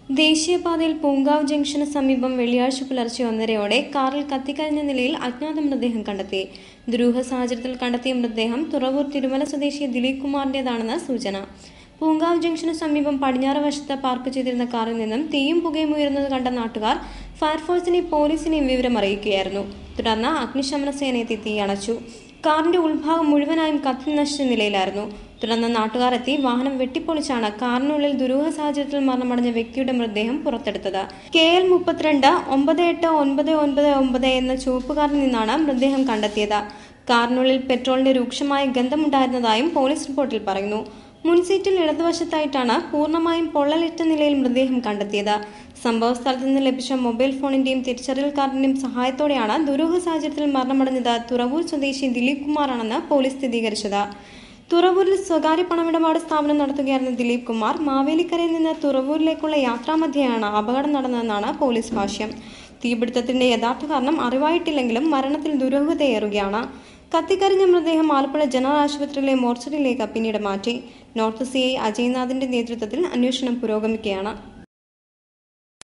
ദേശീയപാതയിൽ പൂങ്കാവ് ജംഗ്ഷന് സമീപം വെള്ളിയാഴ്ച പുലർച്ചെ ഒന്നരയോടെ കാറിൽ കത്തിക്കരിഞ്ഞ നിലയിൽ അജ്ഞാത മൃതദേഹം കണ്ടെത്തി ദുരൂഹ സാഹചര്യത്തിൽ കണ്ടെത്തിയ മൃതദേഹം തുറവൂർ തിരുമല സ്വദേശി ദിലീപ് കുമാറിന്റേതാണെന്ന് സൂചന പൂങ്കാവ് ജംഗ്ഷന് സമീപം പടിഞ്ഞാറ് വശത്ത് പാർക്ക് ചെയ്തിരുന്ന കാറിൽ നിന്നും തീയും പുകയും ഉയരുന്നത് കണ്ട നാട്ടുകാർ ഫയർഫോഴ്സിനെയും പോലീസിനെയും വിവരം അറിയിക്കുകയായിരുന്നു തുടർന്ന് അഗ്നിശമന സേന എത്തി തീയണച്ചു കാറിന്റെ ഉൾഭാഗം മുഴുവനായും കത്തി നശിച്ച നിലയിലായിരുന്നു തുടർന്ന് നാട്ടുകാർ എത്തി വാഹനം വെട്ടിപ്പൊളിച്ചാണ് കാറിനുള്ളിൽ ദുരൂഹ സാഹചര്യത്തിൽ മരണമടഞ്ഞ വ്യക്തിയുടെ മൃതദേഹം പുറത്തെടുത്തത് കെ എൽ മുപ്പത്തിരണ്ട് ഒമ്പത് എട്ട് ഒൻപത് ഒൻപത് ഒമ്പത് എന്ന ചുവപ്പുകാരിൽ നിന്നാണ് മൃതദേഹം കണ്ടെത്തിയത് കാറിനുള്ളിൽ പെട്രോളിന്റെ രൂക്ഷമായ ഗന്ധമുണ്ടായിരുന്നതായും പോലീസ് റിപ്പോർട്ടിൽ പറയുന്നു മുൻസീറ്റിൽ ഇടതുവശത്തായിട്ടാണ് പൂർണ്ണമായും പൊള്ളലേറ്റ നിലയിൽ മൃതദേഹം കണ്ടെത്തിയത് സംഭവ സ്ഥലത്ത് നിന്ന് ലഭിച്ച മൊബൈൽ ഫോണിന്റെയും തിരിച്ചറിയൽ കാർഡിന്റെയും സഹായത്തോടെയാണ് ദുരൂഹ സാഹചര്യത്തിൽ മരണമടഞ്ഞത് തുറവൂർ സ്വദേശി ദിലീപ് കുമാറാണെന്ന് പോലീസ് സ്ഥിരീകരിച്ചത് തുറവൂരിൽ സ്വകാര്യ പണമിടപാട് സ്ഥാപനം നടത്തുകയായിരുന്ന ദിലീപ് കുമാർ മാവേലിക്കരയിൽ നിന്ന് തുറവൂരിലേക്കുള്ള യാത്രാമധ്യയാണ് അപകടം നടന്നതെന്നാണ് പോലീസ് ഭാഷ്യം തീപിടുത്തത്തിന്റെ യഥാർത്ഥ കാരണം അറിവായിട്ടില്ലെങ്കിലും മരണത്തിൽ ദുരൂഹതയേറുകയാണ് കത്തിക്കരിഞ്ഞ മൃതദേഹം ആലപ്പുഴ ജനറൽ ആശുപത്രിയിലെ മോർച്ചറിയിലേക്ക് പിന്നീട് മാറ്റി നോർത്ത് സി ഐ അജയ്നാഥിന്റെ നേതൃത്വത്തിൽ അന്വേഷണം പുരോഗമിക്കുകയാണ്